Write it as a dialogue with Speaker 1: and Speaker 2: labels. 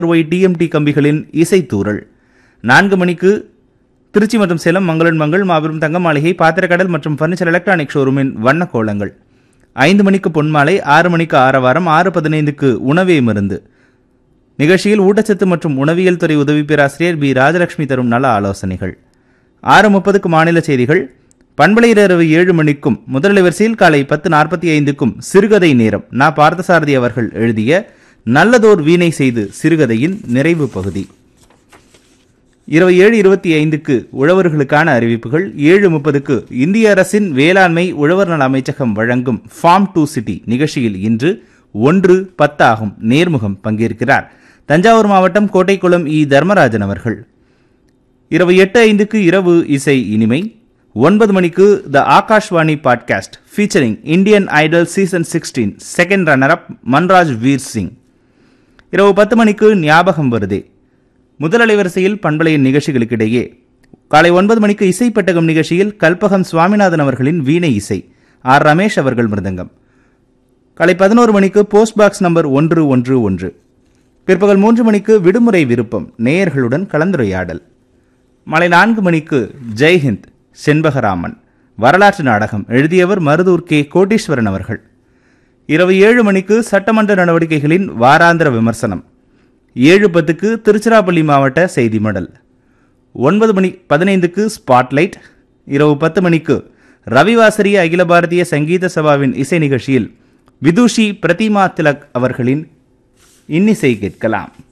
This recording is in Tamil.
Speaker 1: ஒய் டிஎம்டி கம்பிகளின் இசைத்தூரல் நான்கு மணிக்கு திருச்சி மற்றும் சேலம் மங்களன் மங்கள் மாபெரும் தங்க மாளிகை பாத்திரக்கடல் மற்றும் ஃபர்னிச்சர் எலக்ட்ரானிக் ஷோரூமின் வண்ண கோலங்கள் ஐந்து மணிக்கு பொன்மாலை ஆறு மணிக்கு ஆரவாரம் ஆறு பதினைந்துக்கு உணவே மருந்து நிகழ்ச்சியில் ஊட்டச்சத்து மற்றும் உணவியல் துறை உதவி பேராசிரியர் பி ராஜலட்சுமி தரும் நல ஆலோசனைகள் ஆறு முப்பதுக்கு மாநில செய்திகள் பண்பலை இரவு ஏழு மணிக்கும் முதல் வரிசையில் காலை பத்து நாற்பத்தி ஐந்துக்கும் சிறுகதை நேரம் நா பார்த்தசாரதி அவர்கள் எழுதிய நல்லதோர் வீணை செய்து சிறுகதையின் நிறைவு பகுதி இரவு ஏழு இருபத்தி ஐந்துக்கு உழவர்களுக்கான அறிவிப்புகள் ஏழு முப்பதுக்கு இந்திய அரசின் வேளாண்மை உழவர் நல அமைச்சகம் வழங்கும் ஃபார்ம் டு சிட்டி நிகழ்ச்சியில் இன்று ஒன்று பத்தாகும் நேர்முகம் பங்கேற்கிறார் தஞ்சாவூர் மாவட்டம் கோட்டைக்குளம் இ தர்மராஜன் அவர்கள் இரவு எட்டு ஐந்துக்கு இரவு இசை இனிமை ஒன்பது மணிக்கு the Akashvani podcast featuring Indian Idol season sixteen second runner up Manraj Veer Singh இரவு பத்து மணிக்கு ஞாபகம் வருதே முதல் அலைவரிசையில் பண்பலையின் நிகழ்ச்சிகளுக்கிடையே காலை ஒன்பது மணிக்கு இசைப்பட்டகம் நிகழ்ச்சியில் கல்பகம் சுவாமிநாதன் அவர்களின் வீணை இசை ஆர் ரமேஷ் அவர்கள் மிருதங்கம் காலை பதினோரு மணிக்கு போஸ்ட் பாக்ஸ் நம்பர் ஒன்று ஒன்று ஒன்று பிற்பகல் மூன்று மணிக்கு விடுமுறை விருப்பம் நேயர்களுடன் கலந்துரையாடல் மாலை நான்கு மணிக்கு ஜெய்ஹிந்த் செண்பகராமன் வரலாற்று நாடகம் எழுதியவர் மருதூர் கே கோட்டீஸ்வரன் அவர்கள் இரவு ஏழு மணிக்கு சட்டமன்ற நடவடிக்கைகளின் வாராந்திர விமர்சனம் ஏழு பத்துக்கு திருச்சிராப்பள்ளி மாவட்ட செய்தி மடல் ஒன்பது மணி பதினைந்துக்கு ஸ்பாட்லைட் இரவு பத்து மணிக்கு ரவிவாசரி அகில பாரதிய சங்கீத சபாவின் இசை நிகழ்ச்சியில் விதுஷி பிரதிமா திலக் அவர்களின் இன்னிசை கேட்கலாம்